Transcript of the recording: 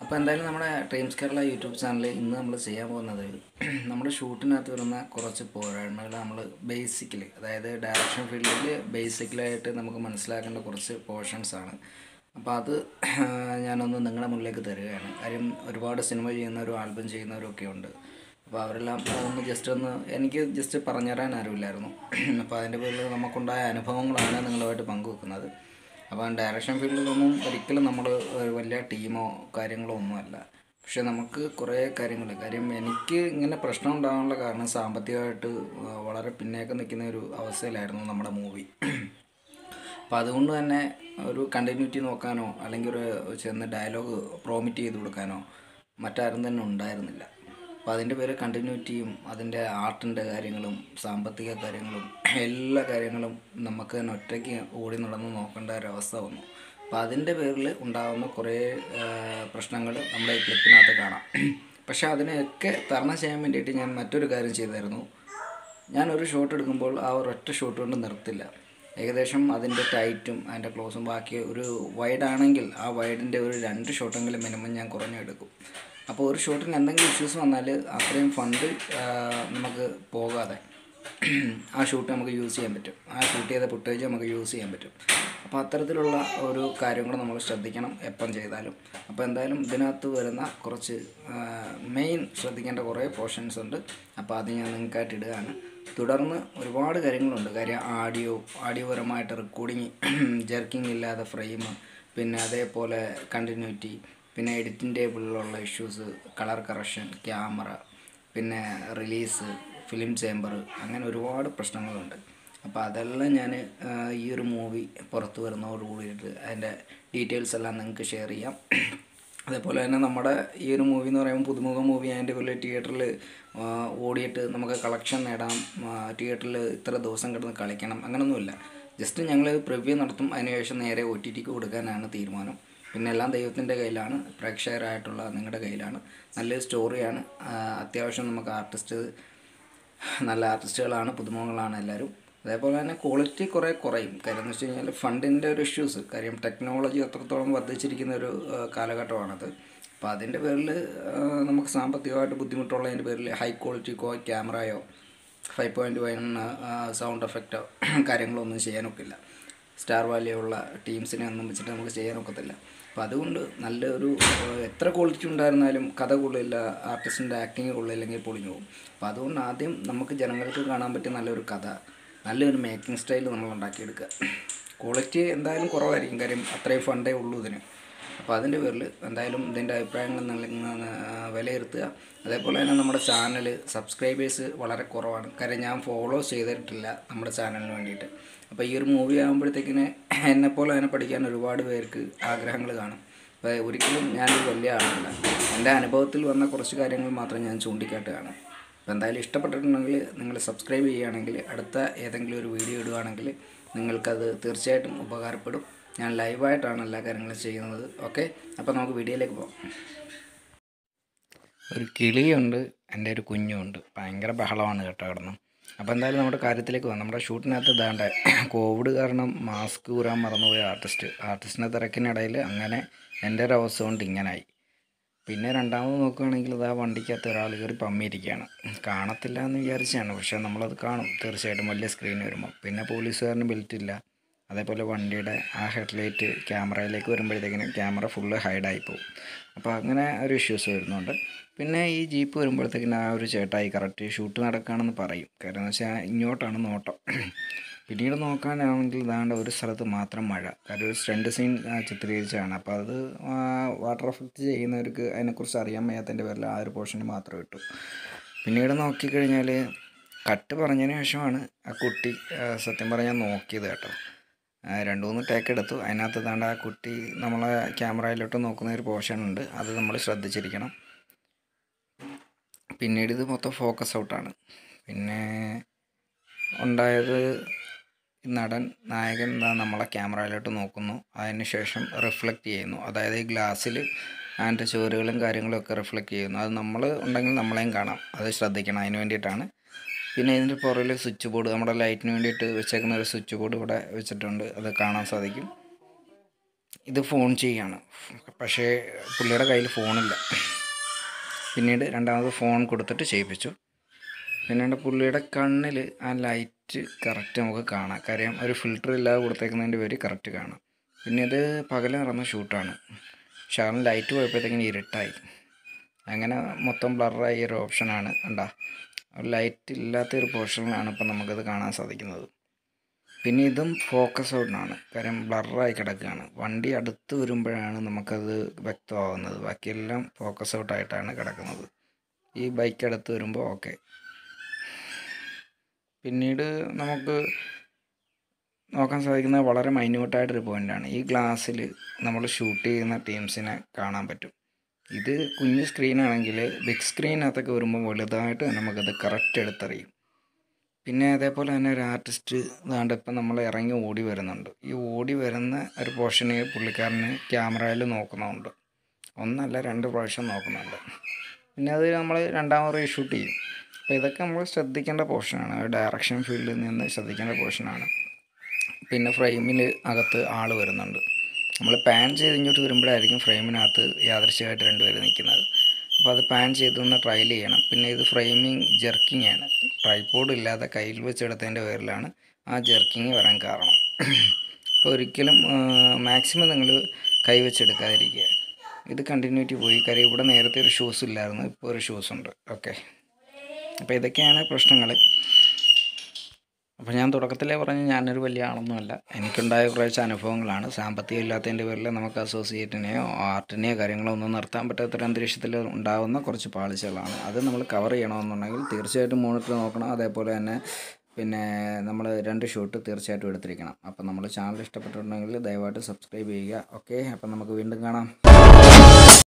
അപ്പോൾ എന്തായാലും നമ്മുടെ ഡ്രീംസ് കേരള യൂട്യൂബ് ചാനലിൽ ഇന്ന് നമ്മൾ ചെയ്യാൻ പോകുന്നത് നമ്മുടെ ഷൂട്ടിനകത്ത് വരുന്ന കുറച്ച് പോരായ്മകൾ നമ്മൾ ബേസിക്കലി അതായത് ഡയറക്ഷൻ ഫീൽഡിൽ ബേസിക്കലായിട്ട് നമുക്ക് മനസ്സിലാക്കേണ്ട കുറച്ച് പോർഷൻസ് ആണ് അപ്പോൾ അത് ഞാനൊന്ന് നിങ്ങളുടെ മുന്നിലേക്ക് തരികയാണ് കാര്യം ഒരുപാട് സിനിമ ചെയ്യുന്നവരും ആൽബം ചെയ്യുന്നവരും ഒക്കെ ഉണ്ട് അപ്പോൾ അവരെല്ലാം അതൊന്ന് ജസ്റ്റ് ഒന്ന് എനിക്ക് ജസ്റ്റ് പറഞ്ഞുതരാൻ ആരുമില്ലായിരുന്നു അപ്പോൾ അതിൻ്റെ പേരിൽ നമുക്കുണ്ടായ അനുഭവങ്ങളാണ് നിങ്ങളുമായിട്ട് പങ്കുവെക്കുന്നത് അപ്പോൾ ഡയറക്ഷൻ ഫീൽഡിലൊന്നും ഒരിക്കലും നമ്മൾ വലിയ ടീമോ കാര്യങ്ങളോ ഒന്നുമല്ല പക്ഷെ നമുക്ക് കുറേ കാര്യങ്ങൾ കാര്യം എനിക്ക് ഇങ്ങനെ പ്രശ്നം ഉണ്ടാകാനുള്ള കാരണം സാമ്പത്തികമായിട്ട് വളരെ പിന്നേക്ക് നിൽക്കുന്ന ഒരു അവസ്ഥയിലായിരുന്നു നമ്മുടെ മൂവി അപ്പം അതുകൊണ്ട് തന്നെ ഒരു കണ്ടിന്യൂറ്റി നോക്കാനോ അല്ലെങ്കിൽ ഒരു ചെന്ന് ഡയലോഗ് പ്രോമിറ്റ് ചെയ്ത് കൊടുക്കാനോ മറ്റാരും തന്നെ ഉണ്ടായിരുന്നില്ല അപ്പോൾ അതിൻ്റെ പേര് കണ്ടിന്യൂറ്റിയും അതിൻ്റെ ആർട്ടിൻ്റെ കാര്യങ്ങളും സാമ്പത്തിക കാര്യങ്ങളും എല്ലാ കാര്യങ്ങളും നമുക്ക് തന്നെ ഒറ്റയ്ക്ക് ഓടി നടന്ന് നോക്കേണ്ട ഒരവസ്ഥ വന്നു അപ്പോൾ അതിൻ്റെ പേരിൽ ഉണ്ടാകുന്ന കുറേ പ്രശ്നങ്ങൾ നമ്മുടെ ഈ ക്ലിപ്പിനകത്ത് കാണാം പക്ഷേ അതിനെയൊക്കെ തരണം ചെയ്യാൻ വേണ്ടിയിട്ട് ഞാൻ മറ്റൊരു കാര്യം ചെയ്തായിരുന്നു ഞാൻ ഒരു ഷോട്ട് എടുക്കുമ്പോൾ ആ ഒരൊറ്റ ഷോട്ട് കൊണ്ട് നിർത്തില്ല ഏകദേശം അതിൻ്റെ ടൈറ്റും അതിൻ്റെ ക്ലോസും ബാക്കി ഒരു വൈഡ് ആണെങ്കിൽ ആ വൈഡിൻ്റെ ഒരു രണ്ട് ഷോട്ടെങ്കിലും മിനിമം ഞാൻ കുറഞ്ഞെടുക്കും അപ്പോൾ ഒരു ഷോട്ടിന് എന്തെങ്കിലും ഇഷ്യൂസ് വന്നാൽ അത്രയും ഫണ്ട് നമുക്ക് പോകാതെ ആ ഷൂട്ട് നമുക്ക് യൂസ് ചെയ്യാൻ പറ്റും ആ ഷൂട്ട് ചെയ്ത ഫുട്ടേജ് നമുക്ക് യൂസ് ചെയ്യാൻ പറ്റും അപ്പോൾ അത്തരത്തിലുള്ള ഒരു കാര്യങ്ങൾ നമ്മൾ ശ്രദ്ധിക്കണം എപ്പം ചെയ്താലും അപ്പോൾ എന്തായാലും ഇതിനകത്ത് വരുന്ന കുറച്ച് മെയിൻ ശ്രദ്ധിക്കേണ്ട കുറേ പോർഷൻസ് ഉണ്ട് അപ്പോൾ അത് ഞാൻ നിങ്ങൾക്കായിട്ട് ഇടുകയാണ് തുടർന്ന് ഒരുപാട് കാര്യങ്ങളുണ്ട് കാര്യം ആഡിയോ ആഡിയോപരമായിട്ട് റെക്കോർഡിങ് ജെർക്കിംഗ് ഇല്ലാതെ ഫ്രെയിം പിന്നെ അതേപോലെ കണ്ടിന്യൂറ്റി പിന്നെ എഡിറ്റിംഗ് ടേബിളിലുള്ള ഇഷ്യൂസ് കളർ കറക്ഷൻ ക്യാമറ പിന്നെ റിലീസ് ഫിലിം ചേമ്പർ അങ്ങനെ ഒരുപാട് പ്രശ്നങ്ങളുണ്ട് അപ്പോൾ അതെല്ലാം ഞാൻ ഈ ഒരു മൂവി പുറത്ത് വരുന്നതോട് കൂടിയിട്ട് അതിൻ്റെ ഡീറ്റെയിൽസ് എല്ലാം നിങ്ങൾക്ക് ഷെയർ ചെയ്യാം അതേപോലെ തന്നെ നമ്മുടെ ഈ ഒരു മൂവി എന്ന് പറയുമ്പോൾ പുതുമുഖ മൂവി അതിൻ്റെ പോലെ തിയേറ്ററിൽ ഓടിയിട്ട് നമുക്ക് കളക്ഷൻ നേടാം തിയേറ്ററിൽ ഇത്ര ദിവസം കിടന്ന് കളിക്കണം അങ്ങനൊന്നുമില്ല ജസ്റ്റ് ഞങ്ങൾ പ്രിവ്യൂ നടത്തും അതിനുശേഷം നേരെ ഒ ടി ടിക്ക് കൊടുക്കാനാണ് തീരുമാനം പിന്നെ എല്ലാം ദൈവത്തിൻ്റെ കയ്യിലാണ് പ്രേക്ഷകരായിട്ടുള്ള നിങ്ങളുടെ കയ്യിലാണ് നല്ലൊരു സ്റ്റോറിയാണ് അത്യാവശ്യം നമുക്ക് ആർട്ടിസ്റ്റ് നല്ല ആർട്ടിസ്റ്റുകളാണ് പുതുമുഖങ്ങളാണ് എല്ലാവരും അതേപോലെ തന്നെ ക്വാളിറ്റി കുറേ കുറയും കാര്യം എന്ന് വെച്ച് കഴിഞ്ഞാൽ ഫണ്ടിൻ്റെ ഒരു ഇഷ്യൂസ് കാര്യം ടെക്നോളജി അത്രത്തോളം വർദ്ധിച്ചിരിക്കുന്ന ഒരു കാലഘട്ടമാണത് അപ്പോൾ അതിൻ്റെ പേരിൽ നമുക്ക് സാമ്പത്തികമായിട്ട് ബുദ്ധിമുട്ടുള്ളതിൻ്റെ പേരിൽ ഹൈ ക്വാളിറ്റി കോ ക്യാമറയോ ഫൈവ് പോയിൻറ്റ് വൺ സൗണ്ട് എഫക്റ്റോ കാര്യങ്ങളോ ഒന്നും ചെയ്യാനൊക്കില്ല സ്റ്റാർ വാല്യൂ ഉള്ള ടീംസിനെ ഒന്നും വെച്ചിട്ട് നമുക്ക് ചെയ്യാനൊക്കത്തില്ല അപ്പോൾ അതുകൊണ്ട് നല്ലൊരു എത്ര ക്വാളിറ്റി ഉണ്ടായിരുന്നാലും കഥ കൊള്ളില്ല ആർട്ടിസ്റ്റിൻ്റെ ആക്ടിങ് കൊള്ളില്ലെങ്കിൽ പൊളിഞ്ഞു പോകും അപ്പോൾ അതുകൊണ്ട് ആദ്യം നമുക്ക് ജനങ്ങൾക്ക് കാണാൻ പറ്റിയ നല്ലൊരു കഥ നല്ലൊരു മേക്കിംഗ് സ്റ്റൈൽ നമ്മൾ ഉണ്ടാക്കിയെടുക്കുക ക്വാളിറ്റി എന്തായാലും കുറവായിരിക്കും കാര്യം അത്രയും ഫണ്ടേ ഉള്ളൂ ഇതിന് അപ്പോൾ അതിൻ്റെ പേരിൽ എന്തായാലും ഇതിൻ്റെ അഭിപ്രായങ്ങൾ നിങ്ങൾ വിലയിരുത്തുക അതേപോലെ തന്നെ നമ്മുടെ ചാനൽ സബ്സ്ക്രൈബേഴ്സ് വളരെ കുറവാണ് കാര്യം ഞാൻ ഫോളോ ചെയ്തിട്ടില്ല നമ്മുടെ ചാനലിന് വേണ്ടിയിട്ട് അപ്പോൾ ഈ ഒരു മൂവി ആകുമ്പോഴത്തേക്കിന് എന്നെപ്പോലെ അതിനെ പഠിക്കാൻ ഒരുപാട് പേർക്ക് ആഗ്രഹങ്ങൾ കാണും അപ്പോൾ ഒരിക്കലും ഞാനൊരു വലിയ ആളല്ല എൻ്റെ അനുഭവത്തിൽ വന്ന കുറച്ച് കാര്യങ്ങൾ മാത്രം ഞാൻ ചൂണ്ടിക്കാട്ടുകയാണ് അപ്പോൾ എന്തായാലും ഇഷ്ടപ്പെട്ടിട്ടുണ്ടെങ്കിൽ നിങ്ങൾ സബ്സ്ക്രൈബ് ചെയ്യുകയാണെങ്കിൽ അടുത്ത ഏതെങ്കിലും ഒരു വീഡിയോ ഇടുകയാണെങ്കിൽ നിങ്ങൾക്കത് തീർച്ചയായിട്ടും ഉപകാരപ്പെടും ഞാൻ ലൈവായിട്ടാണ് എല്ലാ കാര്യങ്ങളും ചെയ്യുന്നത് ഓക്കെ അപ്പോൾ നമുക്ക് വീഡിയോയിലേക്ക് പോകാം ഒരു കിളിയുണ്ട് എൻ്റെ ഒരു കുഞ്ഞുണ്ട് ഭയങ്കര ബഹളമാണ് കേട്ടോ കിടന്നു അപ്പോൾ എന്തായാലും നമ്മുടെ കാര്യത്തിലേക്ക് പോകാം നമ്മുടെ ഷൂട്ടിനകത്ത് ഇതാണ്ട് കോവിഡ് കാരണം മാസ്ക് ഊരാൻ മറന്നുപോയ ആർട്ടിസ്റ്റ് ആർട്ടിസ്റ്റിൻ്റെ തിരക്കിനിടയിൽ അങ്ങനെ എൻ്റെ ഒരു അവസ്ഥ കൊണ്ട് ഇങ്ങനായി പിന്നെ രണ്ടാമത് നോക്കുകയാണെങ്കിൽ ഇതാ വണ്ടിക്കകത്ത് ഒരാൾ കയറി പമ്മിയിരിക്കുകയാണ് കാണത്തില്ല എന്ന് വിചാരിച്ചാണ് പക്ഷേ നമ്മളത് കാണും തീർച്ചയായിട്ടും വലിയ സ്ക്രീൻ വരുമ്പോൾ പിന്നെ പോലീസുകാരന് ബെൽറ്റ് ഇല്ല അതേപോലെ വണ്ടിയുടെ ആ ഹെഡ്ലൈറ്റ് ക്യാമറയിലേക്ക് വരുമ്പോഴത്തേക്കിനും ക്യാമറ ഫുള്ള് ഹൈഡായി പോകും അപ്പോൾ അങ്ങനെ ഒരു ഇഷ്യൂസ് വരുന്നുണ്ട് പിന്നെ ഈ ജീപ്പ് വരുമ്പോഴത്തേക്കിനും ആ ഒരു ചേട്ടായി കറക്റ്റ് ഷൂട്ട് നടക്കുകയാണെന്ന് പറയും കാരണം എന്ന് വെച്ചാൽ ഇങ്ങോട്ടാണ് നോട്ടം പിന്നീട് നോക്കാനാണെങ്കിൽ ഇതാണ്ട് ഒരു സ്ഥലത്ത് മാത്രം മഴ കാര്യം ഒരു സ്റ്റണ്ട് സീൻ ചിത്രീകരിച്ചാണ് അപ്പോൾ അത് വാട്ടർ എഫക്റ്റ് ചെയ്യുന്നവർക്ക് അതിനെക്കുറിച്ച് അറിയാൻ വയ്യാത്തതിൻ്റെ പേരിൽ ആ ഒരു പോർഷന് മാത്രം ഇട്ടു പിന്നീട് നോക്കിക്കഴിഞ്ഞാൽ കട്ട് പറഞ്ഞതിന് ശേഷമാണ് ആ കുട്ടി സത്യം പറഞ്ഞാൽ നോക്കിയത് കേട്ടോ രണ്ട് മൂന്ന് ടേക്ക് എടുത്തു അതിനകത്ത് താണ്ട് ആ കുട്ടി നമ്മളെ ക്യാമറയിലോട്ട് നോക്കുന്ന ഒരു പോർഷൻ ഉണ്ട് അത് നമ്മൾ ശ്രദ്ധിച്ചിരിക്കണം പിന്നീട് ഇത് മൊത്തം ഫോക്കസ് ഔട്ടാണ് പിന്നെ ഉണ്ടായത് നടൻ നായകൻ എന്താ നമ്മളെ ക്യാമറയിലോട്ട് നോക്കുന്നു അതിന് ശേഷം റിഫ്ലക്റ്റ് ചെയ്യുന്നു അതായത് ഈ ഗ്ലാസ്സിൽ അതിൻ്റെ ചുവരുകളും കാര്യങ്ങളും ഒക്കെ റിഫ്ലക്റ്റ് ചെയ്യുന്നു അത് നമ്മൾ ഉണ്ടെങ്കിൽ നമ്മളെയും കാണാം അത് ശ്രദ്ധിക്കണം അതിന് വേണ്ടിയിട്ടാണ് പിന്നെ ഇതിൻ്റെ പുറകിൽ സ്വിച്ച് ബോർഡ് നമ്മുടെ ലൈറ്റിന് വേണ്ടിയിട്ട് വെച്ചേക്കുന്ന ഒരു സ്വിച്ച് ബോർഡ് ഇവിടെ വെച്ചിട്ടുണ്ട് അത് കാണാൻ സാധിക്കും ഇത് ഫോൺ ചെയ്യാണ് പക്ഷേ പുള്ളിയുടെ കയ്യിൽ ഫോണില്ല പിന്നീട് രണ്ടാമത് ഫോൺ കൊടുത്തിട്ട് ചെയ്യിപ്പിച്ചു പിന്നീട് പുള്ളിയുടെ കണ്ണിൽ ആ ലൈറ്റ് കറക്റ്റ് നമുക്ക് കാണാം കാര്യം ഒരു ഫിൽറ്റർ ഇല്ലാതെ കൊടുത്തേക്കുന്നതിൻ്റെ പേര് കറക്റ്റ് കാണാം പിന്നെ ഇത് പകൽ നടന്ന ഷൂട്ടാണ് പക്ഷെ അവൻ ലൈറ്റ് പോയപ്പോഴത്തേക്കിന് ഇരുട്ടായി അങ്ങനെ മൊത്തം ബ്ലറായ ഒരു ഓപ്ഷനാണ് കണ്ടാ ലൈറ്റ് ഇല്ലാത്ത ഒരു പോർഷനിലാണ് ഇപ്പം നമുക്കത് കാണാൻ സാധിക്കുന്നത് പിന്നെ ഇതും ഫോക്കസ് ഔട്ടിനാണ് കാര്യം ബ്ലറായി കിടക്കുകയാണ് വണ്ടി അടുത്ത് വരുമ്പോഴാണ് നമുക്കത് വ്യക്തമാവുന്നത് ബാക്കിയെല്ലാം ഫോക്കസ് ഔട്ടായിട്ടാണ് കിടക്കുന്നത് ഈ ബൈക്ക് അടുത്ത് വരുമ്പോൾ ഓക്കെ പിന്നീട് നമുക്ക് നോക്കാൻ സാധിക്കുന്ന വളരെ മൈന്യൂട്ടായിട്ടൊരു പോയിൻ്റാണ് ഈ ഗ്ലാസ്സിൽ നമ്മൾ ഷൂട്ട് ചെയ്യുന്ന ടീംസിനെ കാണാൻ പറ്റും ഇത് കുഞ്ഞ് സ്ക്രീനാണെങ്കിൽ ബിഗ് സ്ക്രീനകത്തൊക്കെ വരുമ്പോൾ വലുതായിട്ട് നമുക്കത് കറക്റ്റ് എടുത്തറിയും പിന്നെ അതേപോലെ തന്നെ ഒരു ആർട്ടിസ്റ്റ് ഇതാണ്ട് ഇപ്പം നമ്മൾ ഇറങ്ങി ഓടി വരുന്നുണ്ട് ഈ ഓടി വരുന്ന ഒരു പോർഷനെ പുള്ളിക്കാരന് ക്യാമറയിൽ നോക്കുന്നുണ്ട് ഒന്നല്ല രണ്ട് പ്രാവശ്യം നോക്കുന്നുണ്ട് പിന്നെ അത് നമ്മൾ രണ്ടാമത് റീഷൂട്ട് ചെയ്യും അപ്പോൾ ഇതൊക്കെ നമ്മൾ ശ്രദ്ധിക്കേണ്ട പോർഷനാണ് ഡയറക്ഷൻ ഫീൽഡിൽ നിന്ന് ശ്രദ്ധിക്കേണ്ട പോർഷനാണ് പിന്നെ ഫ്രെയിമിൽ അകത്ത് ആൾ വരുന്നുണ്ട് നമ്മൾ പാൻ ചെയ്ത് ഇങ്ങോട്ട് വരുമ്പോഴായിരിക്കും ഫ്രെയിമിനകത്ത് യാദൃശ്യമായിട്ട് രണ്ടുപേർ നിൽക്കുന്നത് അപ്പോൾ അത് പാൻ ചെയ്തൊന്ന് ട്രയൽ ചെയ്യണം പിന്നെ ഇത് ഫ്രെയിമിങ് ജെർക്കിംഗ് ആണ് ട്രൈപോഡ് ഇല്ലാതെ കയ്യിൽ വെച്ചെടുത്തതിൻ്റെ പേരിലാണ് ആ ജെർക്കിങ് വരാൻ കാരണം അപ്പോൾ ഒരിക്കലും മാക്സിമം നിങ്ങൾ കൈ വെച്ചെടുക്കാതിരിക്കുക ഇത് കണ്ടിന്യൂറ്റി പോയി കാര്യം ഇവിടെ നേരത്തെ ഒരു ഷൂസ് ഇല്ലായിരുന്നു ഇപ്പോൾ ഒരു ഷൂസ് ഉണ്ട് ഓക്കെ അപ്പോൾ ഇതൊക്കെയാണ് പ്രശ്നങ്ങൾ അപ്പോൾ ഞാൻ തുടക്കത്തിലേ പറഞ്ഞ് ഞാനൊരു വലിയ ആളൊന്നുമല്ല എനിക്കുണ്ടായ കുറച്ച് അനുഭവങ്ങളാണ് സാമ്പത്തികം ഇല്ലാത്തതിൻ്റെ പേരിൽ നമുക്ക് അസോസിയേറ്റിനെയോ ആർട്ടിനെയോ കാര്യങ്ങളോ ഒന്നും നിർത്താൻ പറ്റാത്തൊരു അന്തരീക്ഷത്തിൽ ഉണ്ടാകുന്ന കുറച്ച് പാളിച്ചകളാണ് അത് നമ്മൾ കവർ ചെയ്യണമെന്നുണ്ടെങ്കിൽ തീർച്ചയായിട്ടും മോണിറ്റർ നോക്കണം അതേപോലെ തന്നെ പിന്നെ നമ്മൾ രണ്ട് ഷൂട്ട് തീർച്ചയായിട്ടും എടുത്തിരിക്കണം അപ്പം നമ്മൾ ചാനൽ ഇഷ്ടപ്പെട്ടിട്ടുണ്ടെങ്കിൽ ദയവായിട്ട് സബ്സ്ക്രൈബ് ചെയ്യുക ഓക്കെ അപ്പം നമുക്ക് വീണ്ടും കാണാം